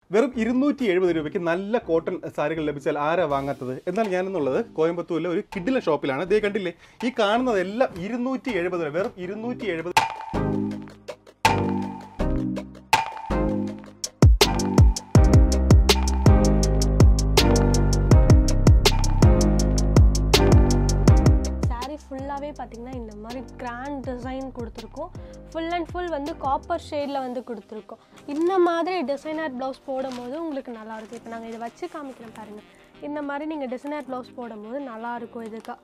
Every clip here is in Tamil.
വെറും ഇരുന്നൂറ്റി എഴുപത് രൂപയ്ക്ക് നല്ല കോട്ടൺ സാരികൾ ലഭിച്ചാൽ ആരാ വാങ്ങാത്തത് എന്നാൽ ഞാനെന്നുള്ളത് കോയമ്പത്തൂരിലെ ഒരു കിഡിലെ ഷോപ്പിലാണ് ദേ കണ്ടില്ലേ ഈ കാണുന്നതെല്ലാം ഇരുന്നൂറ്റി എഴുപത് രൂപ വെറും ഇരുന്നൂറ്റി എഴുപത് saree ஃபுல்லாகவே பார்த்தீங்கன்னா இந்த மாதிரி கிராண்ட் டிசைன் கொடுத்துருக்கோம் ஃபுல் அண்ட் ஃபுல் வந்து காப்பர் ஷேடில் வந்து கொடுத்துருக்கோம் இந்த மாதிரி டிசைனர் ப்ளவுஸ் போடும்போது உங்களுக்கு நல்லாயிருக்கும் இப்போ நாங்கள் இதை வச்சு காமிக்கிறேன் பாருங்கள் இந்த மாதிரி நீங்கள் டிசைனர் ப்ளவுஸ் போடும்போது நல்லாயிருக்கும் இதுக்கு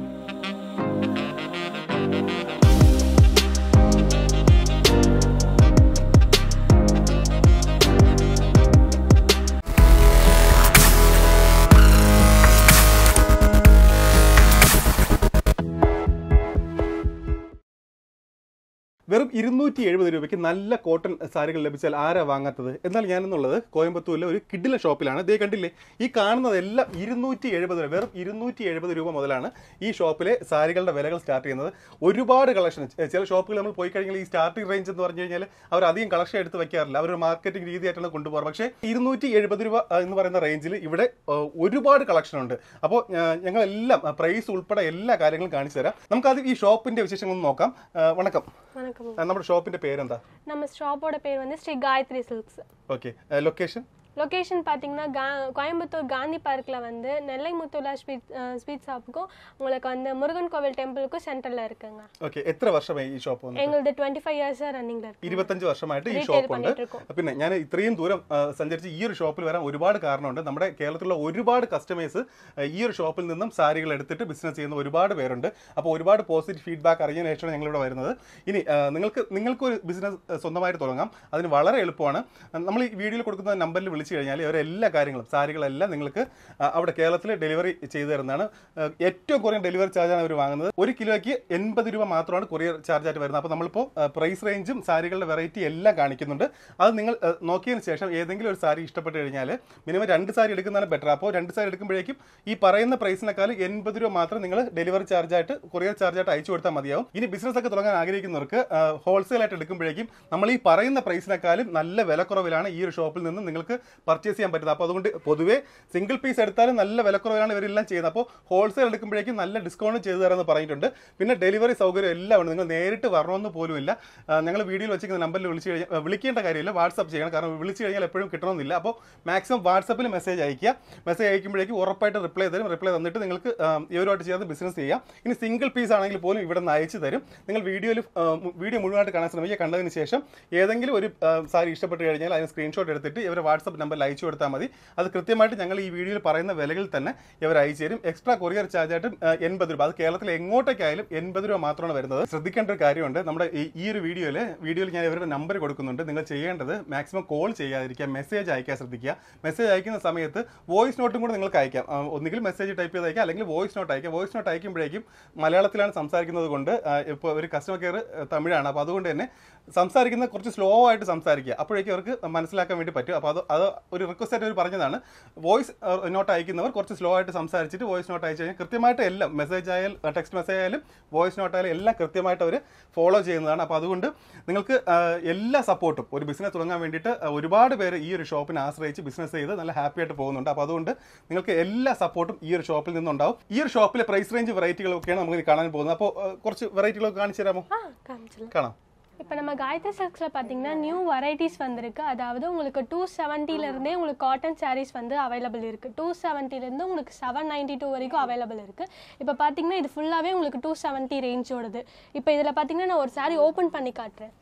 വെറും ഇരുന്നൂറ്റി എഴുപത് രൂപയ്ക്ക് നല്ല കോട്ടൺ സാരികൾ ലഭിച്ചാൽ ആരാ വാങ്ങാത്തത് എന്നാൽ ഞാനെന്നുള്ളത് കോയമ്പത്തൂരിലെ ഒരു കിഡിലെ ഷോപ്പിലാണ് ദേ കണ്ടില്ലേ ഈ കാണുന്നതെല്ലാം ഇരുന്നൂറ്റി എഴുപത് രൂപ വെറും ഇരുന്നൂറ്റി എഴുപത് രൂപ മുതലാണ് ഈ ഷോപ്പിലെ സാരികളുടെ വിലകൾ സ്റ്റാർട്ട് ചെയ്യുന്നത് ഒരുപാട് കളക്ഷൻ ചില ഷോപ്പുകൾ നമ്മൾ പോയി കഴിഞ്ഞാൽ ഈ സ്റ്റാർട്ടിംഗ് റേഞ്ച് എന്ന് പറഞ്ഞു കഴിഞ്ഞാൽ അവർ അധികം കളക്ഷൻ എടുത്ത് വെക്കാറില്ല അവർ മാർക്കറ്റിംഗ് രീതിയായിട്ടാണ് കൊണ്ടുപോകാറ് പക്ഷേ ഇരുന്നൂറ്റി എഴുപത് രൂപ ആ, എന്ന് പറയുന്ന റേഞ്ചിൽ ഇവിടെ ആ, ഒരുപാട് കളക്ഷൻ ഉണ്ട് അപ്പോൾ ഞങ്ങളെല്ലാം പ്രൈസ് ഉൾപ്പെടെ എല്ലാ കാര്യങ്ങളും കാണിച്ചു തരാം നമുക്കാദ്യം ഈ ഷോപ്പിന്റെ വിശേഷങ്ങൾ ഒന്ന് നോക്കാം ആ, വണക്കം வணக்கம் ആ, നമ്മുടെ ഷോപ്പിന്റെ പേരെന്താ நம்ம ஷாப்போட பேர் வந்து Sri Gayathri silks okay location location பார்த்தீங்கன்னா கா கோயம்புத்தூர் காந்தி பார்க்கில் வந்து நெல்லை முத்துலா ஸ்வீட் ஸ்வீட் ஷாப்புக்கும் உங்களுக்கு வந்து முருகன் கோவில் டெம்பிளுக்கும் சென்டரில் இருக்குங்க ഓക്കെ എത്ര വർഷമായി ഈ ഷോപ്പ് വന്നിട്ട് எங்களுது டுவெண்ட்டி ஃபைவ் இயர்ஸாக ரன்னிங்கில் இருக்கு ഇരുപത്തഞ്ച് വർഷമായിട്ട് ഈ Retail ഷോപ്പ് ഉണ്ട് பண்ணிட்டு இருக்கோம். പിന്നെ ഞാൻ ഇത്രയും ദൂരം ആ, സഞ്ചരിച്ച് ഈ ഒരു ഷോപ്പിൽ വരാൻ ഒരുപാട് കാരണമുണ്ട് നമ്മുടെ കേരളത്തിലുള്ള ഒരുപാട് കസ്റ്റമേഴ്സ് ഈ ഒരു ഷോപ്പിൽ നിന്നും സാരികൾ എടുത്തിട്ട് ബിസിനസ് ചെയ്യുന്ന ഒരുപാട് പേരുണ്ട് അപ്പോൾ ഒരുപാട് പോസിറ്റീവ് ഫീഡ്ബാക്ക് അറിഞ്ഞതിന് ശേഷമാണ് ഞങ്ങളിവിടെ വരുന്നത് ഇനി ആ, നിങ്ങൾക്ക് നിങ്ങൾക്ക് ഒരു ബിസിനസ് സ്വന്തമായിട്ട് തുടങ്ങാം അതിന് വളരെ എളുപ്പമാണ് നമ്മൾ ഈ വീഡിയോയിൽ കൊടുക്കുന്ന നമ്പറിൽ വിളിച്ചു കഴിഞ്ഞാൽ ഇവരെ എല്ലാ കാര്യങ്ങളും സാരികളെല്ലാം നിങ്ങൾക്ക് ആ, അവിടെ കേരളത്തിൽ ഡെലിവറി ചെയ്തു തരുന്നതാണ് ആ, ഏറ്റവും കുറഞ്ഞ ഡെലിവറി ചാർജാണ് അവർ വാങ്ങുന്നത് ഒരു കിലോയ്ക്ക് എൺപത് രൂപ മാത്രമാണ് കൊറിയർ ചാർജ് ആയിട്ട് വരുന്നത് അപ്പോൾ നമ്മളിപ്പോൾ പ്രൈസ് റേഞ്ചും സാരികളുടെ വെറൈറ്റി എല്ലാം കാണിക്കുന്നുണ്ട് അത് നിങ്ങൾ ആ, നോക്കിയതിന് ശേഷം ഏതെങ്കിലും ഒരു സാരി ഇഷ്ടപ്പെട്ട് കഴിഞ്ഞാൽ മിനിമം രണ്ട് സാരി എടുക്കുന്നതാണ് ബെറ്റർ അപ്പോൾ രണ്ട് സാരി എടുക്കുമ്പോഴേക്കും ഈ പറയുന്ന പ്രൈസിനേക്കാൾ എൺപത് രൂപ മാത്രം നിങ്ങൾ ഡെലിവറി ചാർജ് ആയിട്ട് കൊറിയർ ചാർജ് ആയിട്ട് അയച്ചു കൊടുത്താൽ മതിയാവും ഇനി ബിസിനസ് ഒക്കെ തുടങ്ങാൻ ആഗ്രഹിക്കുന്നവർക്ക് ഹോൾസെയിൽ ആയിട്ട് എടുക്കുമ്പോഴേക്കും നമ്മൾ ഈ പറയുന്ന പ്രൈസിനേക്കാളും നല്ല വിലക്കുറവിലാണ് ഈ ഒരു ഷോപ്പിൽ നിന്ന് നിങ്ങൾക്ക് പർച്ചേസ് ചെയ്യാൻ പറ്റുന്നത് അപ്പോൾ അതുകൊണ്ട് പൊതുവേ സിംഗിൾ പീസ് എടുത്താലും നല്ല വിലക്കുറവിലാണ് ഇവരെല്ലാം ചെയ്യുന്നത് അപ്പോൾ ഹോൾസെയിൽ എടുക്കുമ്പോഴേക്കും നല്ല ഡിസ്കൗണ്ട് ചെയ്തു തരാമെന്ന് പറഞ്ഞിട്ടുണ്ട് പിന്നെ ഡെലിവറി സൗകര്യം എല്ലാം ഉണ്ട് നിങ്ങൾ നേരിട്ട് വരണമെന്ന് പോലുമില്ല ഞങ്ങൾ വീഡിയോയിൽ വെച്ചിരിക്കുന്ന നമ്പറിൽ വിളിച്ച് കഴിഞ്ഞാൽ ആ, വിളിക്കേണ്ട കാര്യമില്ല വാട്സപ്പ് ചെയ്യണം കാരണം വിളിച്ച് കഴിഞ്ഞാൽ എപ്പോഴും കിട്ടണമെന്നില്ല അപ്പോൾ മാക്സിമം വാട്സപ്പിൽ മെസ്സേജ് അയക്കുക മെസ്സേജ് അയക്കുമ്പോഴേക്കും ഉറപ്പായിട്ട് റിപ്ലൈ തരും റിപ്ലൈ തന്നിട്ട് നിങ്ങൾക്ക് ആ, ഇവരുമായിട്ട് ചേർന്ന് ബിസിനസ് ചെയ്യാം ഇനി സിംഗിൾ പീസ് ആണെങ്കിൽ പോലും ഇവിടെ നിന്ന് അയച്ചു തരും നിങ്ങൾ വീഡിയോയിൽ വീഡിയോ മുഴുവനായിട്ട് കാണാൻ ശ്രമിക്കുക കണ്ടതിന് ശേഷം ഏതെങ്കിലും ഒരു ആ, സാരി ഇഷ്ടപ്പെട്ട് കഴിഞ്ഞാൽ അതിന് സ്ക്രീൻഷോട്ട് എടുത്തിട്ട് ഇവരെ വാട്സപ്പ് നമ്പറിൽ അയച്ചു കൊടുത്താൽ മതി അത് കൃത്യമായിട്ട് ഞങ്ങൾ ഈ വീഡിയോയിൽ പറയുന്ന വിലകളിൽ തന്നെ ഇവർ അയച്ചു തരും എക്സ്ട്രാ കൊറിയർ ചാർജ് ആയിട്ട് എൺപത് രൂപ അത് കേരളത്തിൽ എങ്ങോട്ടേക്കായാലും എൺപത് രൂപ മാത്രമാണ് വരുന്നത് ശ്രദ്ധിക്കേണ്ട ഒരു കാര്യമുണ്ട് നമ്മുടെ ഈ ഈ ഒരു വീഡിയോയിൽ വീഡിയോയിൽ ഞാൻ ഇവരുടെ നമ്പർ കൊടുക്കുന്നുണ്ട് നിങ്ങൾ ചെയ്യേണ്ടത് മാക്സിമം കോൾ ചെയ്യാതിരിക്കുക മെസ്സേജ് അയക്കാൻ ശ്രദ്ധിക്കുക മെസ്സേജ് അയക്കുന്ന സമയത്ത് വോയിസ് നോട്ടും കൂടെ നിങ്ങൾക്ക് അയക്കാം ആ, ഒന്നുകിൽ മെസ്സേജ് ടൈപ്പ് ചെയ്ത് അയക്കാം അല്ലെങ്കിൽ വോയിസ് നോട്ട് അയക്കാം വോയിസ് നോട്ട് അയക്കുമ്പോഴേക്കും മലയാളത്തിലാണ് സംസാരിക്കുന്നത് കൊണ്ട് ഇപ്പോൾ ഒരു കസ്റ്റമർ കെയർ തമിഴാണ് അപ്പോൾ അതുകൊണ്ട് തന്നെ സംസാരിക്കുന്നത് കുറച്ച് സ്ലോ ആയിട്ട് സംസാരിക്കുക അപ്പോഴേക്കും അവർക്ക് മനസ്സിലാക്കാൻ വേണ്ടി പറ്റും അപ്പോൾ അത് അത് ഒരു റിക്വസ്റ്റ് ആയിട്ട് അവർ പറഞ്ഞതാണ് വോയിസ് നോട്ട് അയക്കുന്നവർ കുറച്ച് സ്ലോ ആയിട്ട് സംസാരിച്ചിട്ട് വോയിസ് നോട്ട് അയച്ചു കഴിഞ്ഞാൽ കൃത്യമായിട്ട് എല്ലാം മെസ്സേജ് ആയാലും ടെക്സ്റ്റ് മെസ്സേജ് ആയാലും വോയിസ് നോട്ട് ആയാലും എല്ലാം കൃത്യമായിട്ട് അവർ ഫോളോ ചെയ്യുന്നതാണ് അപ്പോൾ അതുകൊണ്ട് നിങ്ങൾക്ക് ആ, എല്ലാ സപ്പോർട്ടും ഒരു ബിസിനസ് തുടങ്ങാൻ വേണ്ടിയിട്ട് ആ, ഒരുപാട് പേര് ഈ ഒരു ഷോപ്പിനെ ആശ്രയിച്ച് ബിസിനസ് ചെയ്ത് നല്ല ഹാപ്പി ആയിട്ട് പോകുന്നുണ്ട് അപ്പോൾ അതുകൊണ്ട് നിങ്ങൾക്ക് എല്ലാ സപ്പോർട്ടും ഈ ഒരു ഷോപ്പിൽ നിന്നുണ്ടാവും ഈ ഒരു ഷോപ്പിലെ പ്രൈസ് റേഞ്ച് വെറൈറ്റികളൊക്കെയാണ് നമുക്ക് ഇനി കാണാൻ പോകുന്നത് അപ്പോൾ ആ, കുറച്ച് വെറൈറ്റികളൊക്കെ കാണിച്ചു തരാമോ ஆ காமிச்சிடலாம் കാണാം இப்போ நம்ம காயத்ரி சில்க்ஸில் பார்த்தீங்கன்னா நியூ வெரைட்டிஸ் வந்திருக்கு அதாவது உங்களுக்கு டூ இருந்தே உங்களுக்கு காட்டன் சாரீஸ் வந்து அவைலபிள் இருக்குது டூ செவன்ட்டிலேருந்து உங்களுக்கு செவன் நைன்டி டூ வரைக்கும் அவைலபிள் இருக்குது இப்போ பார்த்தீங்கன்னா இது ஃபுல்லாகவே உங்களுக்கு டூ செவன்ட்டி ரேஞ்சோடது இப்போ இதில் பார்த்தீங்கன்னா நான் ஒரு saree ஓப்பன் பண்ணி காட்டுறேன்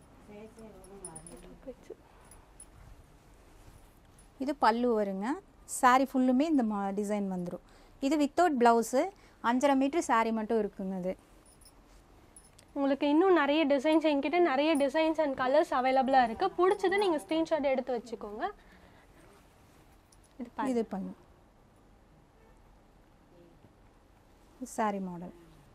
இது பல்லு வருங்க saree ஃபுல்லுமே இந்த மா டிசைன் வந்துடும் இது வித்தவுட் ப்ளவுஸு அஞ்சரை மீட்ரு saree மட்டும் இருக்குங்க இது உங்களுக்கு இன்னும் நிறைய டிசைன்ஸ் என்கிட்ட நிறைய டிசைன்ஸ் அண்ட் கலர்ஸ் அவைலபிளாக இருக்குது பிடிச்சதை நீங்கள் ஸ்க்ரீன்ஷாட் எடுத்து வச்சுக்கோங்க இது பாருங்க இது பல்லு saree மாடல்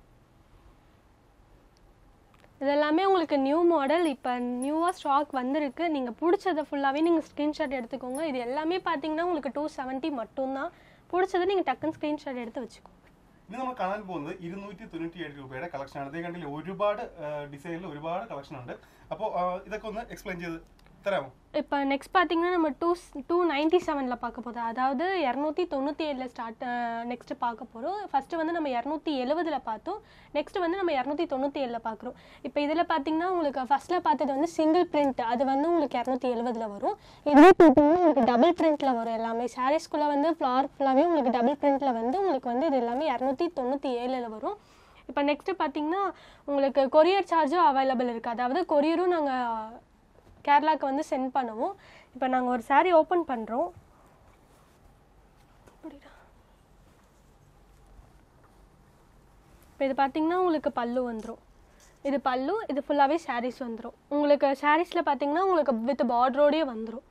இதெல்லாமே உங்களுக்கு நியூ மாடல் இப்போ நியூவாக ஸ்டாக் வந்திருக்கு நீங்கள் பிடிச்சதை ஃபுல்லாகவே நீங்கள் ஸ்க்ரீன்ஷாட் எடுத்துக்கோங்க இது எல்லாமே பார்த்தீங்கன்னா உங்களுக்கு டூ செவன்ட்டி மட்டும்தான் പിടിച്ചത് നിങ്ങൾ ടക്കൻ സ്ക്രീൻഷോട്ട് എടുത്ത് വെച്ചുക്കോ ഇനി നമ്മൾ കാണാൻ പോകുന്നത് ഇരുന്നൂറ്റി തൊണ്ണൂറ്റി ഏഴ് രൂപയുടെ കളക്ഷൻ ആണ് ഇതേ കണ്ടില്ലേ ഒരുപാട് ഡിസൈനിൽ ഒരുപാട് കളക്ഷൻ ഉണ്ട് അപ്പോൾ ഇതൊക്കെ ഒന്ന് എക്സ്പ്ലെയിൻ ചെയ്ത് தரேன் இப்போ நெக்ஸ்ட் பார்த்தீங்கன்னா நம்ம டூ டூ நைன்ட்டி செவனில் பார்க்க போதும் அதாவது இரநூத்தி தொண்ணூற்றி ஏழில் ஸ்டார்ட் நெக்ஸ்ட்டு பார்க்க போகிறோம் ஃபஸ்ட்டு வந்து நம்ம இரநூத்தி எழுபதில் பார்த்தோம் நெக்ஸ்ட் வந்து நம்ம இரநூத்தி தொண்ணூற்றி ஏழில் பார்க்குறோம் இப்போ இதில் பார்த்தீங்கன்னா உங்களுக்கு ஃபஸ்ட்டில் பார்த்தது வந்து சிங்கிள் பிரிண்ட் அது வந்து உங்களுக்கு இரநூத்தி எழுபதில் வரும் இதுவே பார்த்தீங்கன்னா உங்களுக்கு டபுள் பிரிண்ட்டில் வரும் எல்லாமே சாரீஸ்குள்ளே வந்து ஃப்ளார் ஃபுல்லாகவே உங்களுக்கு டபுள் பிரிண்ட்டில் வந்து உங்களுக்கு வந்து இது எல்லாமே இரநூத்தி தொண்ணூற்றி ஏழில் வரும் இப்போ நெக்ஸ்ட்டு பார்த்தீங்கன்னா உங்களுக்கு கொரியர் சார்ஜும் அவைலபிள் இருக்குது அதாவது கொரியரும் நாங்கள் கேரளாக்கு வந்து சென்ட் பண்ணுவோம் இப்போ நாங்கள் ஒரு saree ஓப்பன் பண்ணுறோம் இப்போ இது பார்த்தீங்கன்னா உங்களுக்கு பல்லு வந்துடும் இது பல்லு இது ஃபுல்லாகவே sarees வந்துடும் உங்களுக்கு சாரீஸில் பார்த்தீங்கன்னா உங்களுக்கு வித் பார்டரோடயே வந்துடும்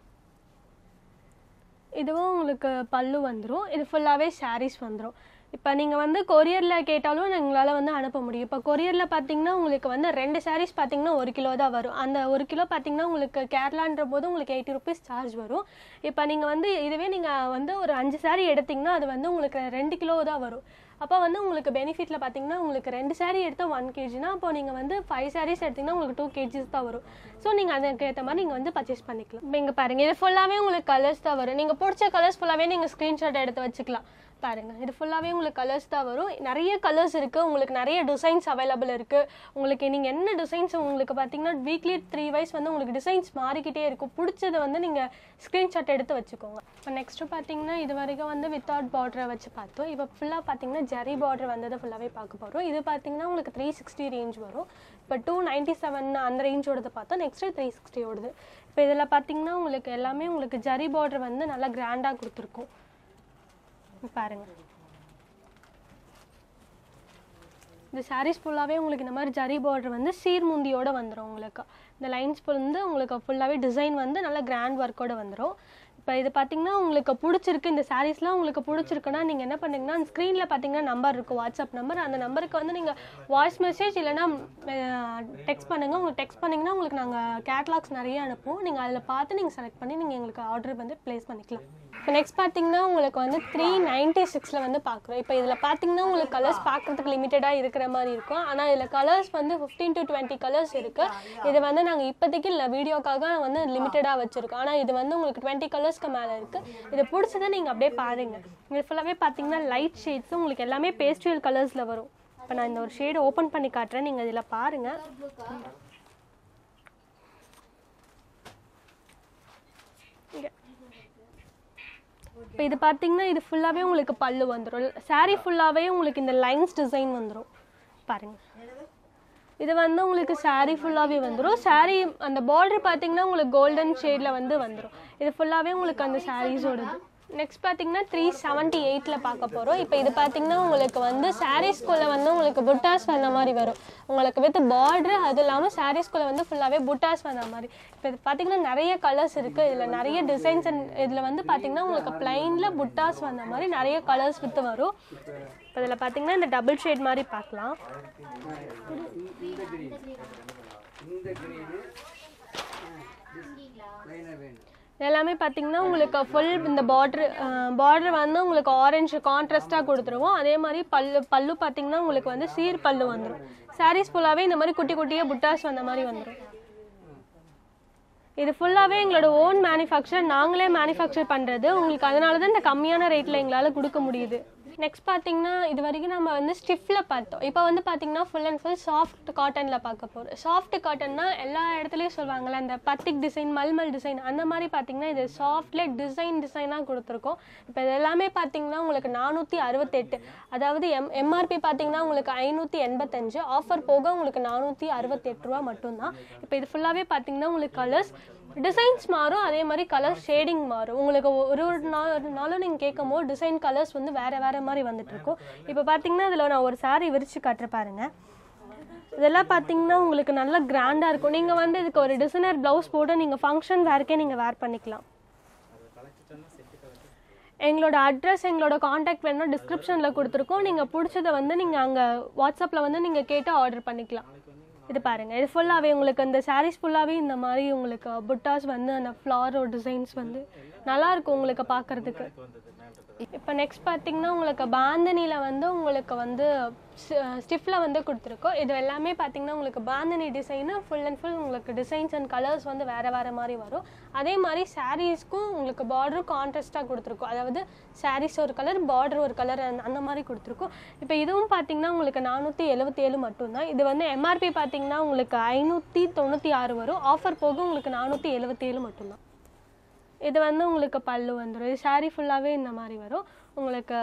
இதுவும் உங்களுக்கு பல்லு வந்துடும் இது ஃபுல்லாகவே sarees வந்துடும் இப்போ நீங்கள் வந்து கொரியரில் கேட்டாலும் எங்களால் வந்து அனுப்ப முடியும் இப்போ கொரியரில் பார்த்தீங்கன்னா உங்களுக்கு வந்து ரெண்டு sarees பார்த்தீங்கன்னா ஒரு கிலோ தான் வரும் அந்த ஒரு கிலோ பார்த்தீங்கன்னா உங்களுக்கு கேரளான்ற போது உங்களுக்கு எயிட்டி ருபீஸ் சார்ஜ் வரும் இப்போ நீங்கள் வந்து இதுவே நீங்கள் வந்து ஒரு அஞ்சு saree எடுத்தீங்கன்னா அது வந்து உங்களுக்கு ரெண்டு கிலோ தான் வரும் அப்போ வந்து உங்களுக்கு பெனிஃபிட்டில் பார்த்தீங்கன்னா உங்களுக்கு ரெண்டு saree எடுத்தால் ஒன் கேஜினா அப்போ நீங்கள் வந்து ஃபைவ் sarees எடுத்தீங்கன்னா உங்களுக்கு டூ கேஜிஸ் தான் வரும் ஸோ நீங்கள் அதுக்கு ஏற்ற மாதிரி நீங்கள் வந்து பர்ச்சேஸ் பண்ணிக்கலாம் இப்போ இங்கே பாருங்கள் இது ஃபுல்லாகவே உங்களுக்கு கலர்ஸ் தான் வரும் நீங்கள் பிடிச்ச கலர்ஸ் ஃபுல்லாகவே நீங்கள் ஸ்க்ரீன்ஷாட் எடுத்து வச்சுக்கலாம் பாருங்க இது ஃபுல்லாகவே உங்களுக்கு கலர்ஸ் தான் வரும் நிறைய கலர்ஸ் இருக்குது உங்களுக்கு நிறைய டிசைன்ஸ் அவைலபிள் இருக்குது உங்களுக்கு நீங்கள் என்ன டிசைன்ஸ் உங்களுக்கு பார்த்தீங்கன்னா வீக்லி த்ரீ வைஸ் வந்து உங்களுக்கு டிசைன்ஸ் மாறிக்கிட்டே இருக்கும் பிடிச்சதை வந்து நீங்கள் ஸ்க்ரீன்ஷாட் எடுத்து வச்சுக்கோங்க இப்போ நெக்ஸ்ட்டு பார்த்தீங்கன்னா இது வரைக்கும் வந்து வித்தவுட் பார்டரை வச்சு பார்த்தோம் இப்போ ஃபுல்லாக பார்த்தீங்கன்னா ஜரி பார்டர் வந்ததை ஃபுல்லாகவே பார்க்க போகிறோம் இது பார்த்தீங்கன்னா உங்களுக்கு த்ரீ சிக்ஸ்டி ரேஞ்ச் வரும் இப்போ டூ நைன்ட்டி செவன் அந்த ரேஞ்சோடது பார்த்தோம் நெக்ஸ்ட்டு த்ரீ சிக்ஸ்டியோடது இப்போ இதில் பார்த்தீங்கன்னா உங்களுக்கு எல்லாமே உங்களுக்கு ஜரி பார்டர் வந்து நல்லா கிராண்டாக கொடுத்துருக்கும் பாருங்க இந்த சாரீஸ் ஃபுல்லாகவே உங்களுக்கு இந்த மாதிரி ஜரி பார்டர் வந்து சீர்முந்தியோட வந்துடும் உங்களுக்கு இந்த லைன்ஸ் வந்து உங்களுக்கு ஃபுல்லாகவே டிசைன் வந்து நல்ல கிராண்ட் ஒர்க்கோட வந்துடும் இப்போ இது பார்த்தீங்கன்னா உங்களுக்கு பிடிச்சிருக்கு இந்த சாரீஸ்லாம் உங்களுக்கு பிடிச்சிருக்குன்னா நீங்கள் என்ன பண்ணுங்கன்னா ஸ்க்ரீனில் பார்த்தீங்கன்னா நம்பர் இருக்கும் வாட்ஸ்அப் நம்பர் அந்த நம்பருக்கு வந்து நீங்கள் வாய்ஸ் மெசேஜ் இல்லைன்னா டெக்ஸ்ட் பண்ணுங்கள் உங்களுக்கு டெக்ஸ்ட் பண்ணிங்கன்னா உங்களுக்கு நாங்கள் கேட்லாக்ஸ் நிறைய அனுப்புவோம் நீங்கள் அதில் பார்த்து நீங்கள் செலக்ட் பண்ணி நீங்கள் எங்களுக்கு ஆர்டர் வந்து ப்ளேஸ் பண்ணிக்கலாம் இப்போ நெக்ஸ்ட் பார்த்தீங்கன்னா உங்களுக்கு வந்து த்ரீ நைன்ட்டி சிக்ஸில் வந்து பார்க்குறோம் இப்போ இதில் பார்த்தீங்கன்னா உங்களுக்கு கலர்ஸ் பார்க்குறதுக்கு லிமிட்டடாக இருக்கிற மாதிரி இருக்கும் ஆனால் இதில் கலர்ஸ் வந்து ஃபிஃப்டீன் டு டுவெண்ட்டி கலர்ஸ் இருக்குது இது வந்து நாங்கள் இப்போதைக்கு இல்லை வீடியோக்காக வந்து லிமிட்டடாக வச்சுருக்கோம் ஆனால் இது வந்து உங்களுக்கு டுவெண்ட்டி கலர்ஸ்க்கு மேலே இருக்குது இது பிடிச்சதை நீங்கள் அப்படியே பாருங்கள் இது ஃபுல்லாகவே பார்த்தீங்கன்னா லைட் ஷேட்ஸ் உங்களுக்கு எல்லாமே பேஸ்ட்ரியல் கலர்ஸில் வரும் இப்போ நான் இந்த ஒரு ஷேடு ஓப்பன் பண்ணி காட்டுறேன் நீங்கள் இதில் பாருங்கள் இப்போ இது பார்த்தீங்கன்னா இது ஃபுல்லாகவே உங்களுக்கு பல்லு வந்துடும் saree ஃபுல்லாகவே உங்களுக்கு இந்த லைன்ஸ் டிசைன் வந்துடும் பாருங்க இது வந்து உங்களுக்கு saree ஃபுல்லாகவே வந்துடும் saree அந்த பார்டர் பார்த்தீங்கன்னா உங்களுக்கு கோல்டன் ஷேடில் வந்து வந்துடும் இது ஃபுல்லாகவே உங்களுக்கு அந்த சாரீஸோடது நெக்ஸ்ட் பார்த்தீங்கன்னா த்ரீ செவன்ட்டி எயிட்டில் பார்க்க போகிறோம் இப்போ இது பார்த்தீங்கன்னா உங்களுக்கு வந்து சாரீஸ்குள்ளே வந்து உங்களுக்கு புட்டாஸ் வந்த மாதிரி வரும் உங்களுக்கு வித் பார்டர் அது இல்லாமல் சாரீஸ்குள்ளே வந்து ஃபுல்லாகவே புட்டாஸ் வந்த மாதிரி இப்போ இது பார்த்தீங்கன்னா நிறைய கலர்ஸ் இருக்குது இதில் நிறைய டிசைன்ஸ் இதில் வந்து பார்த்தீங்கன்னா உங்களுக்கு பிளைனில் புட்டாஸ் வந்த மாதிரி நிறைய கலர்ஸ் வித்து வரும் இப்போ இதில் பார்த்தீங்கன்னா இந்த டபுள் ஷேட் மாதிரி பார்க்கலாம் இது எல்லாமே பார்த்தீங்கன்னா உங்களுக்கு ஃபுல் இந்த பார்டர் பார்டர் வந்து உங்களுக்கு ஆரஞ்சு கான்ட்ராஸ்டாக கொடுத்துருவோம் அதே மாதிரி பல்லு பல்லு பார்த்தீங்கன்னா உங்களுக்கு வந்து சீர் பல்லு வந்துடும் சாரீஸ் ஃபுல்லாகவே இந்த மாதிரி குட்டி குட்டியாக புட்டாஸ் வந்த மாதிரி வந்துடும் இது ஃபுல்லாகவே எங்களோட ஓன் மேனுஃபேக்சர் நாங்களே மேனுஃபேக்சர் பண்ணுறது உங்களுக்கு அதனால தான் இந்த கம்மியான ரேட்டில் எங்களால் கொடுக்க முடியுது நெக்ஸ்ட் பார்த்தீங்கன்னா இது வரைக்கும் நம்ம வந்து ஸ்டிஃபில் பார்த்தோம் இப்போ வந்து பார்த்தீங்கன்னா ஃபுல் அண்ட் ஃபுல் சாஃப்ட் காட்டனில் பார்க்க போகிறோம் சாஃப்ட் காட்டன்னா எல்லா இடத்துலையும் சொல்லுவாங்கல்ல அந்த பத்திக் டிசைன் மல்மல் டிசைன் அந்த மாதிரி பார்த்தீங்கன்னா இது சாஃப்ட்ல டிசைன் டிசைனாக கொடுத்துருக்கோம் இப்போ இது எல்லாமே பார்த்தீங்கன்னா உங்களுக்கு நானூற்றி அறுபத்தெட்டு அதாவது எம் எம்ஆர்பி பார்த்தீங்கன்னா உங்களுக்கு ஐநூற்றி எண்பத்தஞ்சு ஆஃபர் போக உங்களுக்கு நானூற்றி அறுபத்தெட்டு ரூபா மட்டும்தான் இப்போ இது ஃபுல்லாகவே பார்த்தீங்கன்னா உங்களுக்கு கலர்ஸ் டிசைன்ஸ் மாறும் அதே மாதிரி கலர் ஷேடிங் மாறும் உங்களுக்கு ஒரு ஒரு நாள் நாளும் நீங்கள் கேட்கும் போது டிசைன் கலர்ஸ் வந்து வேறு வேறு மாதிரி வந்துட்டு இருக்கும் இப்போ பார்த்தீங்கன்னா இதில் நான் ஒரு saree விரிச்சு காட்டுற பாருங்க இதெல்லாம் பார்த்தீங்கன்னா உங்களுக்கு நல்லா கிராண்டாக இருக்கும் நீங்கள் வந்து இதுக்கு ஒரு டிசைனர் ப்ளவுஸ் போட்டு நீங்கள் ஃபங்க்ஷன் வேர்க்கே நீங்கள் வேர் பண்ணிக்கலாம் எங்களோட அட்ரஸ் எங்களோட காண்டாக்ட் வேணும்னா டிஸ்கிரிப்ஷனில் கொடுத்துருக்கோம் நீங்கள் பிடிச்சத வந்து நீங்கள் அங்கே வாட்ஸ்அப்பில் வந்து நீங்கள் கேட்டு ஆர்டர் பண்ணிக்கலாம் இது பாருங்கள் இது ஃபுல்லாகவே உங்களுக்கு இந்த சாரீஸ் ஃபுல்லாகவே இந்த மாதிரி உங்களுக்கு புட்டாஸ் வந்து அந்த ஃப்ளாரோ டிசைன்ஸ் வந்து நல்லா இருக்கும் உங்களுக்கு பார்க்கறதுக்கு இப்போ நெக்ஸ்ட் பார்த்தீங்கன்னா உங்களுக்கு பாந்தனியில் வந்து உங்களுக்கு வந்து ஸ்டிஃபில் வந்து கொடுத்துருக்கோம் இது எல்லாமே பார்த்தீங்கன்னா உங்களுக்கு bandhani design full and full உங்களுக்கு டிசைன்ஸ் அண்ட் கலர்ஸ் வந்து வேறு வேறு மாதிரி வரும் அதே மாதிரி சாரீஸ்க்கும் உங்களுக்கு பார்டரும் கான்ட்ராஸ்ட்டாக கொடுத்துருக்கோம் அதாவது சாரீஸ் ஒரு கலர் பார்டர் ஒரு கலர் அந்த மாதிரி கொடுத்துருக்கோம் இப்போ இதுவும் பார்த்தீங்கன்னா உங்களுக்கு நானூற்றி எழுபத்தேழு மட்டும்தான் இது வந்து எம்ஆர்பி பார்த்தீங்கன்னா உங்களுக்கு ஐநூற்றி தொண்ணூற்றி ஆறு வரும் ஆஃபர் போக உங்களுக்கு நானூற்றி எழுபத்தேழு மட்டும்தான் இது வந்து உங்களுக்கு பல்லு வந்துடும் இது saree ஃபுல்லாகவே இந்த மாதிரி வரும் உங்களுக்கு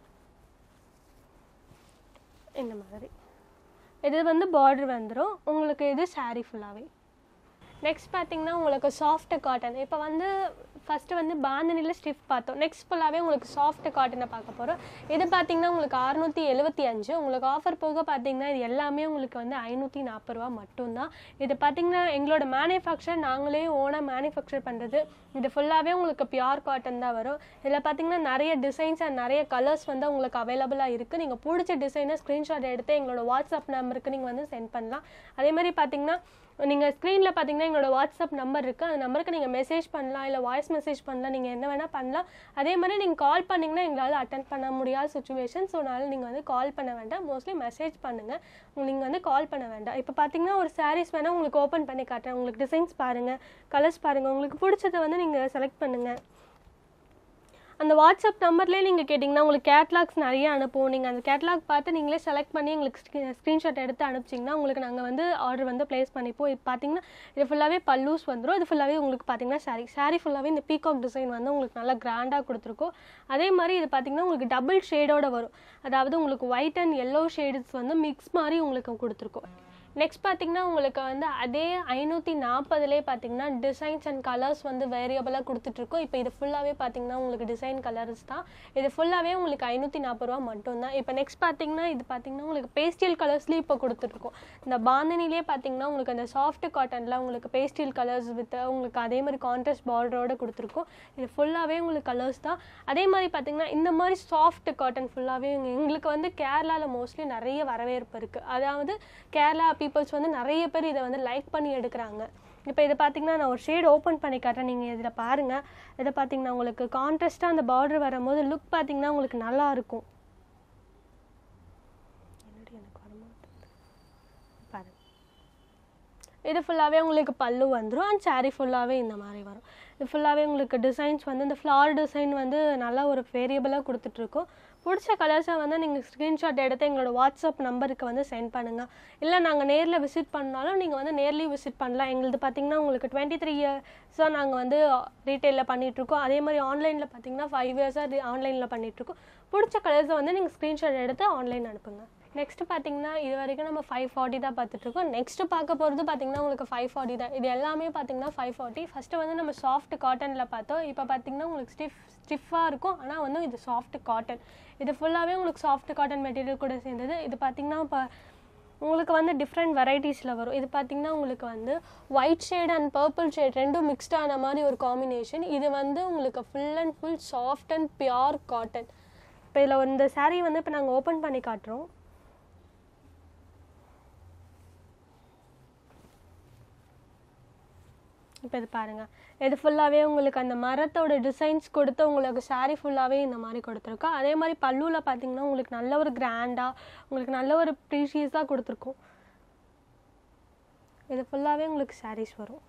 இந்த மாதிரி இது வந்து பார்டர் வந்துடும் உங்களுக்கு இது saree ஃபுல்லாகவே நெக்ஸ்ட் பார்த்தீங்கன்னா உங்களுக்கு சாஃப்ட் காட்டன் இப்போ வந்து ஃபஸ்ட்டு வந்து பாந்தனியில் ஸ்டிஃப் பார்த்தோம் நெக்ஸ்ட் ஃபுல்லாகவே உங்களுக்கு சாஃப்ட் காட்டனை பார்க்க போகிறோம் இது பார்த்தீங்கன்னா உங்களுக்கு அறுநூற்றி எழுபத்தி அஞ்சு உங்களுக்கு ஆஃபர் போக பார்த்தீங்கன்னா இது எல்லாமே உங்களுக்கு வந்து ஐநூற்றி நாற்பது ரூபா மட்டும்தான் இது பார்த்தீங்கன்னா எங்களோட மேனுஃபேக்சர் நாங்களே ஓனாக மேனுஃபேக்சர் பண்ணுறது இது ஃபுல்லாகவே உங்களுக்கு பியூர் காட்டன் தான் வரும் இதில் பார்த்தீங்கன்னா நிறைய டிசைன்ஸ் அண்ட் நிறைய கலர்ஸ் வந்து உங்களுக்கு அவைலபிளாக இருக்குது நீங்கள் பிடிச்ச டிசைனை ஸ்க்ரீன்ஷாட் எடுத்து எங்களோட வாட்ஸ்அப் நம்பருக்கு நீங்கள் வந்து சென்ட் பண்ணலாம் அதே மாதிரி பார்த்தீங்கன்னா நீங்கள் ஸ்க்ரீனில் பார்த்தீங்கன்னா எங்களோட வாட்ஸ்அப் நம்பர் இருக்குது அந்த நம்பருக்கு நீங்கள் மெசேஜ் பண்ணலாம் இல்லை வாய்ஸ் மெசேஜ் பண்ணலாம் நீங்கள் என்ன வேணால் பண்ணலாம் அதே மாதிரி நீங்கள் கால் பண்ணிங்கன்னா எங்களால் அட்டன் பண்ண முடியாத சுச்சுவேஷன் ஸோ அதனால் நீங்கள் வந்து கால் பண்ண வேண்டாம் மோஸ்ட்லி மெசேஜ் பண்ணுங்கள் நீங்கள் வந்து கால் பண்ண வேண்டாம் இப்போ பார்த்தீங்கன்னா ஒரு சாரீஸ் வேணால் உங்களுக்கு ஓப்பன் பண்ணி காட்டுறேன் உங்களுக்கு டிசைன்ஸ் பாருங்கள் கலர்ஸ் பாருங்கள் உங்களுக்கு பிடிச்சதை வந்து நீங்கள் செலக்ட் பண்ணுங்கள் அந்த வாட்ஸ்அப் நம்பர்லேயே நீங்கள் கேட்டிங்கன்னா உங்களுக்கு கேட்லாக்ஸ் நிறைய அனுப்புவோம் நீங்கள் அந்த கேட்லாக் பார்த்து நீங்களே செலக்ட் பண்ணி எங்களுக்கு ஸ்க்ரீன்ஷாட் எடுத்து அனுப்பிச்சிங்கன்னா உங்களுக்கு நாங்கள் வந்து ஆர்டர் வந்து ப்ளேஸ் பண்ணிப்போம் இது பார்த்தீங்கன்னா இது ஃபுல்லாகவே பல்லூஸ் வந்துடும் இது ஃபுல்லாகவே உங்களுக்கு பார்த்தீங்கன்னா saree saree ஃபுல்லாகவே இந்த பீகாக் டிசைன் வந்து உங்களுக்கு நல்லா கிராண்டாக கொடுத்துருக்கோம் அதே மாதிரி இது பார்த்தீங்கன்னா உங்களுக்கு டபுள் ஷேடோட வரும் அதாவது உங்களுக்கு ஒயிட் அண்ட் எல்லோ ஷேட்ஸ் வந்து மிக்ஸ் மாதிரி உங்களுக்கு கொடுத்துருக்கோம் நெக்ஸ்ட் பார்த்தீங்கன்னா உங்களுக்கு வந்து அதே ஐநூற்றி நாற்பதுலேயே பார்த்தீங்கன்னா டிசைன்ஸ் அண்ட் கலர்ஸ் வந்து வேரியபிளாக கொடுத்துட்ருக்கோம் இப்போ இது ஃபுல்லாகவே பார்த்தீங்கன்னா உங்களுக்கு டிசைன் கலர்ஸ் தான் இது ஃபுல்லாகவே உங்களுக்கு ஐநூற்றி நாற்பது ரூபா மட்டும்தான் இப்போ நெக்ஸ்ட் பார்த்தீங்கன்னா இது பார்த்தீங்கன்னா உங்களுக்கு பேஸ்டியல் கலர்ஸ்லேயும் இப்போ கொடுத்துட்ருக்கோம் இந்த பாந்தனிலே பார்த்தீங்கன்னா உங்களுக்கு அந்த சாஃப்ட் காட்டனில் உங்களுக்கு பேஸ்டியல் கலர்ஸ் வித் உங்களுக்கு அதே மாதிரி கான்ட்ராஸ்ட் பார்டரோட கொடுத்துருக்கோம் இது ஃபுல்லாகவே உங்களுக்கு கலர்ஸ் தான் அதே மாதிரி பார்த்தீங்கன்னா இந்த மாதிரி சாஃப்ட் காட்டன் ஃபுல்லாகவே எங்களுக்கு வந்து கேரளாவில் மோஸ்ட்லி நிறைய வரவேற்பு இருக்குது அதாவது கேரளா பீப்புள்ஸ் வந்து நிறைய பேர் இதை வந்து லைக் பண்ணி எடுக்கிறாங்க இப்போ இதை பார்த்தீங்கன்னா நான் ஒரு ஷேட் ஓப்பன் பண்ணி காட்டுறேன் நீங்கள் இதில் பாருங்கள் இதை பார்த்தீங்கன்னா உங்களுக்கு கான்ட்ராஸ்ட்டாக அந்த பார்டர் வரும்போது லுக் பார்த்தீங்கன்னா உங்களுக்கு நல்லா இருக்கும் என்னடி எனக்கு வரமாட்டேங்குது. பாருங்க இது ஃபுல்லாகவே உங்களுக்கு பல்லு வந்துடும் அண்ட் saree ஃபுல்லாகவே இந்த மாதிரி வரும் இது ஃபுல்லாகவே உங்களுக்கு டிசைன்ஸ் வந்து இந்த ஃப்ளார் டிசைன் வந்து நல்லா ஒரு வேரியபிளாக கொடுத்துட்ருக்கோம் பிடிச்ச கலர்ஸை வந்து நீங்கள் ஸ்க்ரீன்ஷாட் எடுத்து எங்களோட வாட்ஸ்அப் நம்பருக்கு வந்து சென்ட் பண்ணுங்கள் இல்லை நாங்கள் நேரில் விசிட் பண்ணாலும் நீங்கள் வந்து நேர்லேயும் விசிட் பண்ணலாம் எங்களுது பார்த்தீங்கன்னா உங்களுக்கு டுவெண்ட்டி த்ரீ இயர்ஸாக நாங்கள் வந்து ரீட்டெயிலில் பண்ணிகிட்ருக்கோம் அதே மாதிரி ஆன்லைனில் பார்த்தீங்கன்னா ஃபைவ் இயர்ஸாக ஆன்லைனில் பண்ணிகிட்ருக்கோம் பிடிச்ச கலர்ஸை வந்து நீங்கள் ஸ்க்ரீன்ஷாட் எடுத்து ஆன்லைன் அனுப்புங்க நெக்ஸ்ட் பார்த்தீங்கன்னா இது வரைக்கும் நம்ம ஃபைவ் ஃபார்ட்டி தான் பார்த்துட்ருக்கோம் நெக்ஸ்ட் பார்க்க போகிறது பார்த்தீங்கன்னா உங்களுக்கு ஃபைவ் ஃபார்ட்டி தான் இது எல்லாமே பார்த்தீங்கன்னா ஃபைவ் ஃபார்ட்டி ஃபஸ்ட்டு வந்து நம்ம சாஃப்ட் காட்டனில் பார்த்தோம் இப்போ பார்த்தீங்கன்னா உங்களுக்கு ஸ்டிஃப் ஸ்டிஃபாக இருக்கும் ஆனால் வந்து இது சாஃப்ட் காட்டன் இது ஃபுல்லாகவே உங்களுக்கு சாஃப்ட் காட்டன் மெட்டீரியல் கூட சேர்ந்தது இது பார்த்தீங்கன்னா இப்போ உங்களுக்கு வந்து டிஃப்ரெண்ட் வெரைட்டிஸில் வரும் இது பார்த்தீங்கன்னா உங்களுக்கு வந்து white shade and purple shade ரெண்டும் மிக்ஸ்ட் ஆன மாதிரி ஒரு காம்பினேஷன் இது வந்து உங்களுக்கு full and full soft and pure cotton இப்போ இதில் இந்த saree வந்து இப்போ நாங்கள் ஓப்பன் பண்ணி காட்டுறோம் இப்போ இது பாருங்க இது ஃபுல்லாகவே உங்களுக்கு அந்த மரத்தோட டிசைன்ஸ் கொடுத்து உங்களுக்கு saree ஃபுல்லாகவே இந்த மாதிரி கொடுத்துருக்கோம் அதே மாதிரி பல்லுவில் பார்த்தீங்கன்னா உங்களுக்கு நல்ல ஒரு கிராண்டாக உங்களுக்கு நல்ல ஒரு ப்ரீஷியஸாக கொடுத்துருக்கோம் இது ஃபுல்லாகவே உங்களுக்கு sarees வரும்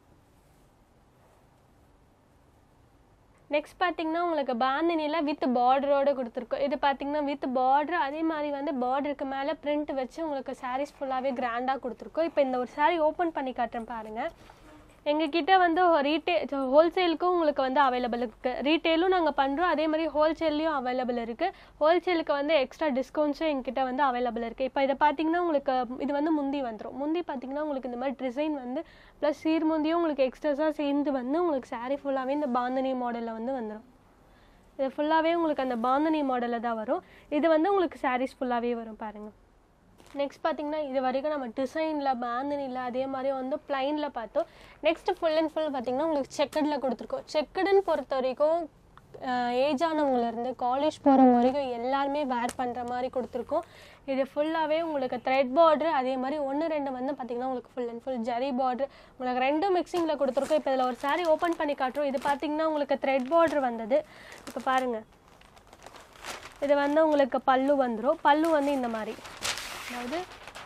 நெக்ஸ்ட் பார்த்தீங்கன்னா உங்களுக்கு பாந்தினியில் வித் பார்டரோட கொடுத்துருக்கோம் இது பார்த்தீங்கன்னா வித் பார்டர் அதே மாதிரி வந்து பார்டருக்கு மேலே பிரிண்ட் வச்சு உங்களுக்கு சாரீஸ் ஃபுல்லாகவே கிராண்டாக கொடுத்துருக்கோம் இப்போ இந்த ஒரு saree ஓப்பன் பண்ணி காட்டுறேன் பாருங்கள் எங்ககிட்ட வந்து ரீட்டெயில் ஹோல்சேலுக்கும் உங்களுக்கு வந்து அவைலபிள் இருக்குது ரீட்டெயிலும் நாங்கள் பண்ணுறோம் அதே மாதிரி ஹோல்சேல்லையும் அவைலபிள் இருக்குது ஹோல்சேலுக்கு வந்து எக்ஸ்ட்ரா டிஸ்கவுண்ட்ஸும் எங்ககிட்ட வந்து அவைலபிள் இருக்குது இப்போ இதை பார்த்தீங்கன்னா உங்களுக்கு இது வந்து முந்தி வந்துடும் முந்தி பார்த்தீங்கன்னா உங்களுக்கு இந்த மாதிரி டிசைன் வந்து ப்ளஸ் சீர் முந்தியும் உங்களுக்கு எக்ஸ்ட்ராஸாக சேர்ந்து வந்து உங்களுக்கு saree ஃபுல்லாகவே இந்த பாந்தனி மாடலில் வந்து வந்துடும் இது ஃபுல்லாகவே உங்களுக்கு அந்த பாந்தனி மாடலில் தான் வரும் இது வந்து உங்களுக்கு sarees ஃபுல்லாகவே வரும் பாருங்கள் நெக்ஸ்ட் பார்த்தீங்கன்னா இது வரைக்கும் நம்ம டிசைனில் பாந்தனியில் அதே மாதிரி வந்து ப்ளைனில் பார்த்தோம் நெக்ஸ்ட் ஃபுல் அண்ட் ஃபுல் பார்த்தீங்கன்னா உங்களுக்கு செக்கடில் கொடுத்துருக்கோம் செக்கடுன்னு பொறுத்த வரைக்கும் ஏஜ் ஆனவங்கலேருந்து காலேஜ் போகிறவங்க வரைக்கும் எல்லாருமே வேர் பண்ணுற மாதிரி கொடுத்துருக்கோம் இது ஃபுல்லாகவே உங்களுக்கு த்ரெட் பார்டர் அதே மாதிரி ஒன்று ரெண்டு வந்து பார்த்தீங்கன்னா உங்களுக்கு full and full zari border உங்களுக்கு ரெண்டும் மிக்சிங்கில் கொடுத்துருக்கோம் இப்போ இதில் ஒரு saree ஓப்பன் பண்ணி காட்டுறோம் இது பார்த்தீங்கன்னா உங்களுக்கு த்ரெட் பார்டர் வந்தது இப்போ பாருங்கள் இது வந்து உங்களுக்கு பல்லு வந்துடும் பல்லு வந்து இந்த மாதிரி அதாவது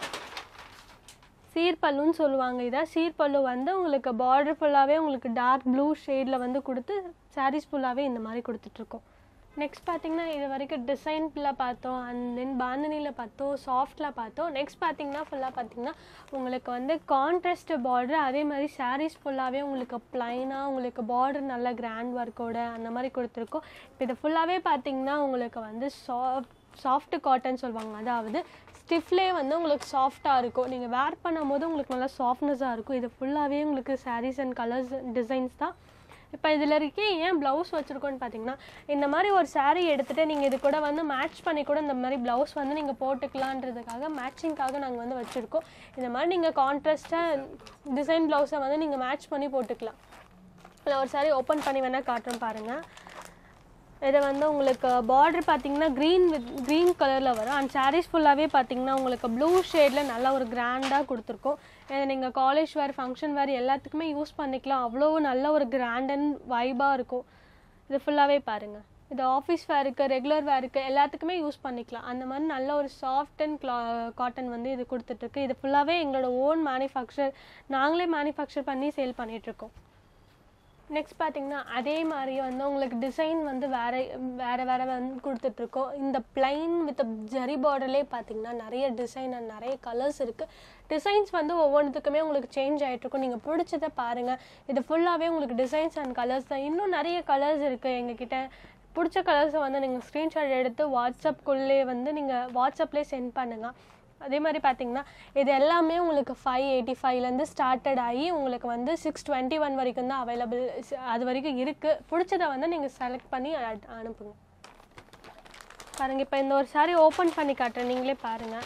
சீர்பல்லுன்னு சொல்லுவாங்க இதை சீர்பல்லு வந்து உங்களுக்கு பார்டர் ஃபுல்லாகவே உங்களுக்கு டார்க் ப்ளூ ஷேடில் வந்து கொடுத்து சாரீஸ் ஃபுல்லாகவே இந்த மாதிரி கொடுத்துட்ருக்கோம் நெக்ஸ்ட் பார்த்தீங்கன்னா இது வரைக்கும் டிசைன்ல பார்த்தோம் அண்ட் தென் பாந்தனியில் பார்த்தோம் சாஃப்டில் பார்த்தோம் நெக்ஸ்ட் பார்த்தீங்கன்னா ஃபுல்லாக பார்த்தீங்கன்னா உங்களுக்கு வந்து கான்ட்ராஸ்ட் பார்டர் அதே மாதிரி சாரீஸ் ஃபுல்லாகவே உங்களுக்கு ப்ளைனாக உங்களுக்கு பார்டர் நல்ல கிராண்ட் ஒர்க்கோட அந்த மாதிரி கொடுத்துருக்கோம் இப்போ இது ஃபுல்லாகவே பார்த்தீங்கன்னா உங்களுக்கு வந்து சாஃப்ட் சாஃப்ட் காட்டன் சொல்லுவாங்க அதாவது ஸ்டிஃப்லேயே வந்து உங்களுக்கு சாஃப்டாக இருக்கும் நீங்கள் வேர் பண்ணும்போது உங்களுக்கு நல்லா சாஃப்ட்னஸாக இருக்கும் இது ஃபுல்லாகவே உங்களுக்கு சாரீஸ் அண்ட் கலர்ஸ் டிசைன்ஸ் தான் இப்போ இதில் இருக்கே ஏன் ப்ளவுஸ் வச்சுருக்கோன்னு பார்த்தீங்கன்னா இந்த மாதிரி ஒரு saree எடுத்துகிட்டு நீங்கள் இது கூட வந்து மேட்ச் பண்ணி கூட இந்த மாதிரி ப்ளவுஸ் வந்து நீங்கள் போட்டுக்கலான்றதுக்காக மேட்சிங்காக நாங்கள் வந்து வச்சுருக்கோம் இந்த மாதிரி நீங்கள் கான்ட்ராஸ்ட்டாக டிசைன் ப்ளவுஸை வந்து நீங்கள் மேட்ச் பண்ணி போட்டுக்கலாம் இல்லை ஒரு saree ஓப்பன் பண்ணி வேணால் காட்டுறோம் பாருங்கள் இது வந்து உங்களுக்கு பார்டர் பார்த்தீங்கன்னா க்ரீன் வித் க்ரீன் கலரில் வரும் அண்ட் சாரீஸ் ஃபுல்லாகவே பார்த்தீங்கன்னா உங்களுக்கு ப்ளூ ஷேடில் நல்ல ஒரு கிராண்டாக கொடுத்துருக்கோம் இதை நீங்கள் காலேஜ் வேர் ஃபங்க்ஷன் வேர் எல்லாத்துக்குமே யூஸ் பண்ணிக்கலாம் அவ்வளோ நல்ல ஒரு கிராண்ட் அண்ட் வைபாக இருக்கும் இது ஃபுல்லாகவே பாருங்கள் இது ஆஃபீஸ் வேருக்கு ரெகுலர் வேருக்கு எல்லாத்துக்குமே யூஸ் பண்ணிக்கலாம் அந்த மாதிரி நல்ல ஒரு சாஃப்ட் அண்ட் கிளா காட்டன் வந்து இது கொடுத்துட்ருக்கு இது ஃபுல்லாகவே எங்களோட ஓன் மேனுஃபேக்சர் நாங்களே மேனுஃபேக்சர் பண்ணி சேல் பண்ணிகிட்ருக்கோம் நெக்ஸ்ட் பார்த்தீங்கன்னா அதே மாதிரி வந்து உங்களுக்கு டிசைன் வந்து வேற வேற வேற வந்து கொடுத்துட்ருக்கோம் இந்த பிளைன் வித் ஜரி பார்டர்லேயே பார்த்தீங்கன்னா நிறைய டிசைன் அண்ட் நிறைய கலர்ஸ் இருக்குது டிசைன்ஸ் வந்து ஒவ்வொன்றுத்துக்குமே உங்களுக்கு சேஞ்ச் ஆகிட்ருக்கும் நீங்கள் பிடிச்சதை பாருங்கள் இது ஃபுல்லாகவே உங்களுக்கு டிசைன்ஸ் அண்ட் கலர்ஸ் தான் இன்னும் நிறைய கலர்ஸ் இருக்குது எங்ககிட்ட பிடிச்ச கலர்ஸை வந்து நீங்கள் ஸ்க்ரீன்ஷாட் எடுத்து வாட்ஸ்அப்குள்ளே வந்து நீங்கள் வாட்ஸ்அப்லேயே சென்ட் பண்ணுங்கள் அதே மாதிரி பார்த்தீங்கன்னா இது எல்லாமே உங்களுக்கு ஃபைவ் எயிட்டி ஃபைவ்லேருந்து ஸ்டார்டட் ஆகி உங்களுக்கு வந்து சிக்ஸ் டுவெண்ட்டி ஒன் வரைக்கும் தான் அவைலபிள் அது வரைக்கும் இருக்குது பிடிச்சதை வந்து நீங்கள் செலக்ட் பண்ணி அ- அனுப்புங்க பாருங்கள் இப்போ இந்த ஒரு saree ஓப்பன் பண்ணி காட்டுறேன் நீங்களே பாருங்கள்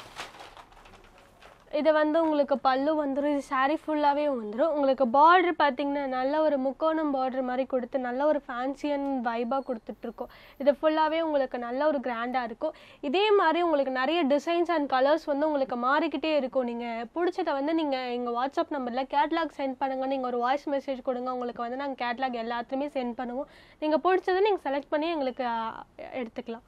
இது வந்து உங்களுக்கு பல்லு வந்துடும் இது saree ஃபுல்லாகவே வந்துடும் உங்களுக்கு பார்டர் பார்த்தீங்கன்னா நல்ல ஒரு முக்கோணம் பார்டர் மாதிரி கொடுத்து நல்ல ஒரு ஃபேன்சி அண்ட் வைபாக கொடுத்துட்ருக்கோம் இது ஃபுல்லாகவே உங்களுக்கு நல்ல ஒரு கிராண்டாக இருக்கும் இதே மாதிரி உங்களுக்கு நிறைய டிசைன்ஸ் அண்ட் கலர்ஸ் வந்து உங்களுக்கு மாறிக்கிட்டே இருக்கும் நீங்கள் பிடிச்சதை வந்து நீங்கள் எங்கள் வாட்ஸ்அப் நம்பரில் கேட்லாக் சென்ட் பண்ணுங்கள் நீங்கள் ஒரு வாய்ஸ் மெசேஜ் கொடுங்க உங்களுக்கு வந்து நாங்கள் கேட்லாக் எல்லாத்துலேயுமே சென்ட் பண்ணுவோம் நீங்கள் பிடிச்சதை நீங்கள் செலக்ட் பண்ணி எங்களுக்கு அ, எடுத்துக்கலாம்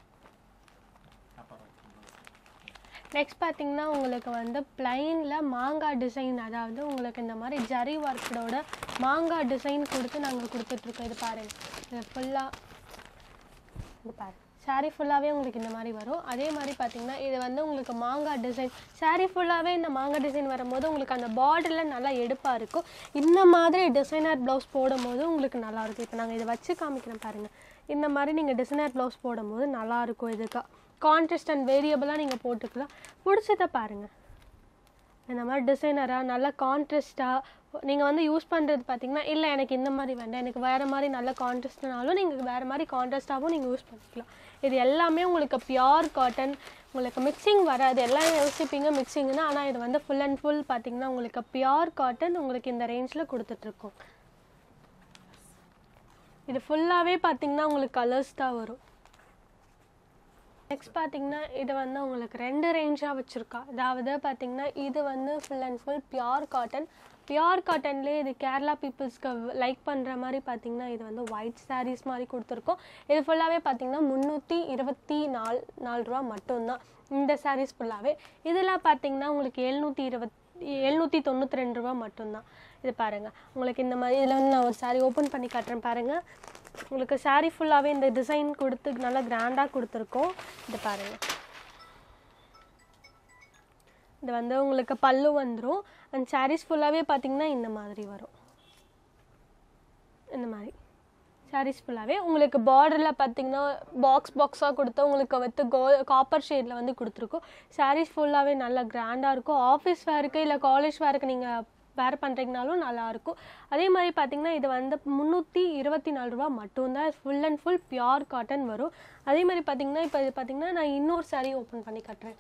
நெக்ஸ்ட் பார்த்தீங்கன்னா உங்களுக்கு வந்து பிளைனில் மாங்காய் டிசைன் அதாவது உங்களுக்கு இந்த மாதிரி ஜரி ஒர்க்கோட மாங்காய் டிசைன் கொடுத்து நாங்கள் கொடுத்துட்ருக்கோம் இது பாருங்க இது ஃபுல்லாக இது பாருங்க saree ஃபுல்லாகவே உங்களுக்கு இந்த மாதிரி வரும் அதே மாதிரி பார்த்தீங்கன்னா இது வந்து உங்களுக்கு மாங்காய் டிசைன் saree ஃபுல்லாகவே இந்த மாங்காய் டிசைன் வரும்போது உங்களுக்கு அந்த பார்டரில் நல்லா எடுப்பாக இருக்கும் இந்த மாதிரி டிசைனர் ப்ளவுஸ் போடும்போது உங்களுக்கு நல்லா இருக்கும் இப்போ நாங்கள் இதை வச்சு காமிக்கிறேன் பாருங்கள் இந்த மாதிரி நீங்கள் டிசைனர் ப்ளவுஸ் போடும்போது நல்லா இருக்கும் இதுக்கு கான்ட்ராஸ்ட் அண்ட் வேரியபிளாக நீங்கள் போட்டுக்கலாம் பிடிச்சதை பாருங்கள் இந்த மாதிரி டிசைனராக நல்ல கான்ட்ராஸ்ட்டாக நீங்கள் வந்து யூஸ் பண்ணுறது பார்த்தீங்கன்னா இல்லை எனக்கு இந்த மாதிரி வேண்டாம் எனக்கு வேறு மாதிரி நல்ல கான்ட்ராஸ்ட்னாலும் நீங்கள் வேறு மாதிரி கான்ட்ராஸ்ட்டாகவும் நீங்கள் யூஸ் பண்ணிக்கலாம் இது எல்லாமே உங்களுக்கு பியோர் காட்டன் உங்களுக்கு மிக்சிங் வராது எல்லாம் யோசிப்பீங்க மிக்சிங்னு ஆனால் இது வந்து ஃபுல் அண்ட் ஃபுல் பார்த்தீங்கன்னா உங்களுக்கு பியோர் காட்டன் உங்களுக்கு இந்த ரேஞ்சில் கொடுத்துட்ருக்கோம் இது ஃபுல்லாகவே பார்த்தீங்கன்னா உங்களுக்கு கலர்ஸ் தான் வரும் நெக்ஸ்ட் பார்த்தீங்கன்னா இது வந்து உங்களுக்கு ரெண்டு ரேஞ்சாக வச்சுருக்கா அதாவது பார்த்தீங்கன்னா இது வந்து full and full pure cotton pure காட்டன்லேயே இது கேரளா பீப்புள்ஸ்க்கு லைக் பண்ணுற மாதிரி பார்த்தீங்கன்னா இது வந்து ஒயிட் sarees மாதிரி கொடுத்துருக்கோம் இது ஃபுல்லாகவே பார்த்தீங்கன்னா முந்நூற்றி இருபத்தி நாலு நாலு ரூபா மட்டும்தான் இந்த sarees ஃபுல்லாகவே இதில் பார்த்தீங்கன்னா உங்களுக்கு எழுநூற்றி இருபத் எழுநூற்றி தொண்ணூற்றி ரெண்டு ரூபா மட்டும்தான் இது பாருங்கள் உங்களுக்கு இந்த மாதிரி இதில் வந்து நான் ஒரு saree ஓப்பன் பண்ணி காட்டுறேன் பாருங்கள் உங்களுக்கு saree ஃபுல்லாகவே இந்த டிசைன் கொடுத்து நல்லா கிராண்டாக கொடுத்துருக்கோம் இது பாருங்கள் இது வந்து உங்களுக்கு பல்லு வந்துடும் அண்ட் sarees ஃபுல்லாகவே பார்த்தீங்கன்னா இந்த மாதிரி வரும் இந்த மாதிரி sarees ஃபுல்லாகவே உங்களுக்கு பார்டரில் பார்த்தீங்கன்னா பாக்ஸ் பாக்ஸாக கொடுத்து உங்களுக்கு வித்து கோ காப்பர் ஷேடில் வந்து கொடுத்துருக்கோம் sarees ஃபுல்லாகவே நல்லா கிராண்டாக இருக்கும் ஆஃபீஸ் வேருக்கு இல்லை காலேஜ் வேருக்கு நீங்கள் வேர் பண்ணுறீங்கனாலும் நல்லாயிருக்கும் அதே மாதிரி பார்த்தீங்கன்னா இது வந்து முந்நூற்றி இருபத்தி நாலு ரூபா மட்டும்தான் full and full pure cotton வரும் அதே மாதிரி பார்த்தீங்கன்னா இப்போ இது பார்த்தீங்கன்னா நான் இன்னொரு saree ஓப்பன் பண்ணி காட்டுறேன்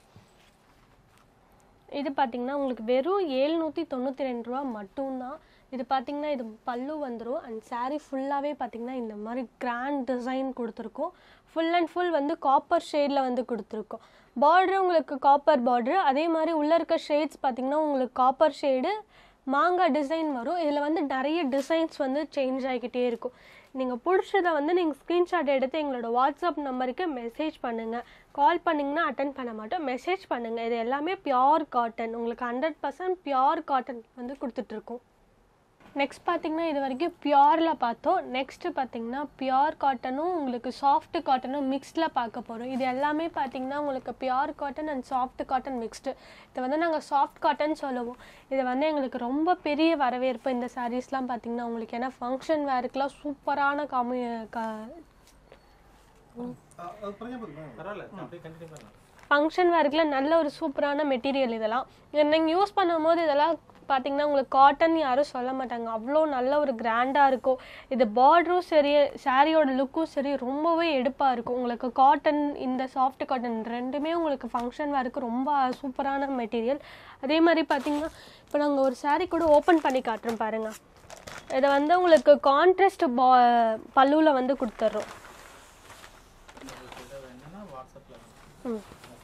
இது பார்த்தீங்கன்னா உங்களுக்கு வெறும் ஏழ்நூற்றி தொண்ணூற்றி ரெண்டு ரூபா மட்டும்தான் இது பார்த்தீங்கன்னா இது பல்லு வந்துடும் அண்ட் saree ஃபுல்லாகவே பார்த்தீங்கன்னா இந்த மாதிரி கிராண்ட் டிசைன் கொடுத்துருக்கோம் ஃபுல் அண்ட் ஃபுல் வந்து காப்பர் ஷேடில் வந்து கொடுத்துருக்கோம் பார்டர் உங்களுக்கு காப்பர் பார்டர் அதே மாதிரி உள்ளே இருக்க ஷேட்ஸ் பார்த்தீங்கன்னா உங்களுக்கு காப்பர் ஷேடு மாங்காய் டிசைன் வரும் இதில் வந்து நிறைய டிசைன்ஸ் வந்து சேஞ்ச் ஆகிக்கிட்டே இருக்கும் நீங்கள் பிடிச்சதை வந்து நீங்கள் ஸ்க்ரீன்ஷாட் எடுத்து எங்களோட வாட்ஸ்அப் நம்பருக்கு மெசேஜ் பண்ணுங்கள் கால் பண்ணிங்கன்னா அட்டன் பண்ண மாட்டோம் மெசேஜ் பண்ணுங்கள் இது எல்லாமே பியோர் காட்டன் உங்களுக்கு ஹண்ட்ரட் பர்சன்ட் பியோர் காட்டன் வந்து கொடுத்துட்ருக்கோம் நெக்ஸ்ட் பார்த்தீங்கன்னா இது வரைக்கும் பியோரில் பார்த்தோம் நெக்ஸ்ட்டு பார்த்தீங்கன்னா பியோர் காட்டனும் உங்களுக்கு சாஃப்ட் காட்டனும் மிக்ஸ்டில் பார்க்க போகிறோம் இது எல்லாமே பார்த்தீங்கன்னா உங்களுக்கு pure cotton and soft cotton mixed இதை வந்து நாங்கள் சாஃப்ட் காட்டன் சொல்லுவோம் இது வந்து எங்களுக்கு ரொம்ப பெரிய வரவேற்பு இந்த சாரீஸ்லாம் பார்த்தீங்கன்னா உங்களுக்கு ஏன்னா ஃபங்க்ஷன் வேருக்குலாம் சூப்பரான காமி க ஃபங்க்ஷன் வேர்க்கில் நல்ல ஒரு சூப்பரான மெட்டீரியல் இதெல்லாம் நீங்கள் யூஸ் பண்ணும்போது இதெல்லாம் பார்த்தீங்கன்னா உங்களுக்கு காட்டன் யாரும் சொல்ல மாட்டாங்க அவ்வளோ நல்ல ஒரு கிராண்டாக இருக்கும் இது பார்டரும் சரி சாரியோட லுக்கும் சரி ரொம்பவே எடுப்பாக இருக்கும் உங்களுக்கு காட்டன் இந்த சாஃப்ட் காட்டன் ரெண்டுமே உங்களுக்கு ஃபங்க்ஷன் வேருக்கு ரொம்ப சூப்பரான மெட்டீரியல் அதே மாதிரி பார்த்தீங்கன்னா இப்போ நாங்கள் ஒரு saree கூட ஓப்பன் பண்ணி காட்டுறோம் பாருங்கள் இதை வந்து உங்களுக்கு கான்ட்ராஸ்ட் பா பல்லுவில் வந்து கொடுத்துட்றோம் ம்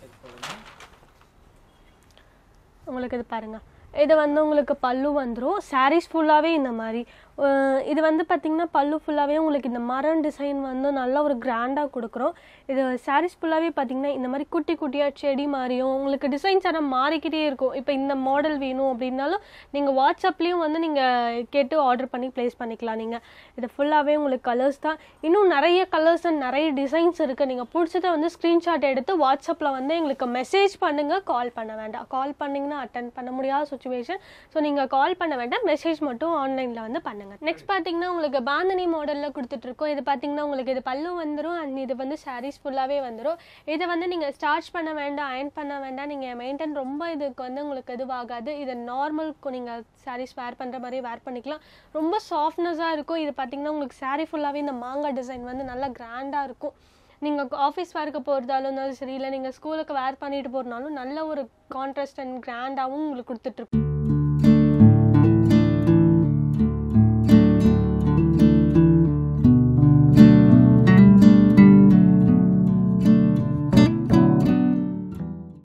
உங்களுக்கு இது பாருங்க இது வந்து உங்களுக்கு பல்லு வந்துடும் sarees ஃபுல்லாகவே இந்த மாதிரி அஹ் இது வந்து பார்த்திங்கன்னா பல்லு ஃபுல்லாகவே உங்களுக்கு இந்த மரம் டிசைன் வந்து நல்ல ஒரு கிராண்டாக கொடுக்குறோம் இது sarees ஃபுல்லாகவே பார்த்திங்கன்னா இந்த மாதிரி குட்டி குட்டியாக செடி மாதிரியும் உங்களுக்கு டிசைன்ஸ் ஆனால் மாறிக்கிட்டே இருக்கும் இப்போ இந்த மாடல் வேணும் அப்படின்னாலும் நீங்கள் வாட்ஸ்அப்லேயும் வந்து நீங்கள் கேட்டு ஆர்டர் பண்ணி ப்ளேஸ் பண்ணிக்கலாம் நீங்கள் இது ஃபுல்லாகவே உங்களுக்கு கலர்ஸ் தான் இன்னும் நிறைய கலர்ஸ் அண்ட் நிறைய டிசைன்ஸ் இருக்குது நீங்கள் பிடிச்சத வந்து ஸ்க்ரீன்ஷாட் எடுத்து வாட்ஸ்அப்பில் வந்து எங்களுக்கு மெசேஜ் பண்ணுங்கள் கால் பண்ண வேண்டாம் கால் பண்ணிங்கன்னா அட்டன் பண்ண முடியாத சுச்சுவேஷன் ஸோ நீங்கள் கால் பண்ண வேண்டாம் மெசேஜ் மட்டும் ஆன்லைனில் வந்து பண்ணுங்கள் நெக்ஸ்ட் பார்த்தீங்கன்னா உங்களுக்கு பாந்தனி மாடலில் கொடுத்துட்ருக்கோம் இது பார்த்தீங்கன்னா உங்களுக்கு இது பல்லு வந்துடும் அண்ட் இது வந்து sarees ஃபுல்லாகவே வந்துடும் இதை வந்து நீங்கள் ஸ்டார்ச் பண்ண வேண்டாம் அயன் பண்ண வேண்டாம் நீங்கள் மெயின்டைன் ரொம்ப இதுக்கு வந்து உங்களுக்கு இதுவாகாது இது நார்மலுக்கு நீங்கள் sarees வேர் பண்ணுற மாதிரி வேர் பண்ணிக்கலாம் ரொம்ப சாஃப்ட்னஸாக இருக்கும் இது பார்த்தீங்கன்னா உங்களுக்கு saree ஃபுல்லாகவே இந்த மாங்காய் டிசைன் வந்து நல்லா கிராண்டாக இருக்கும் நீங்கள் ஆஃபீஸ் வேர்க்கு போகிறதாலும் இருந்தாலும் சரி இல்லை நீங்கள் ஸ்கூலுக்கு வேர் பண்ணிட்டு போகிறனாலும் நல்ல ஒரு கான்ட்ராஸ்ட் அண்ட் கிராண்டாகவும் உங்களுக்கு கொடுத்துட்ருக்கோம்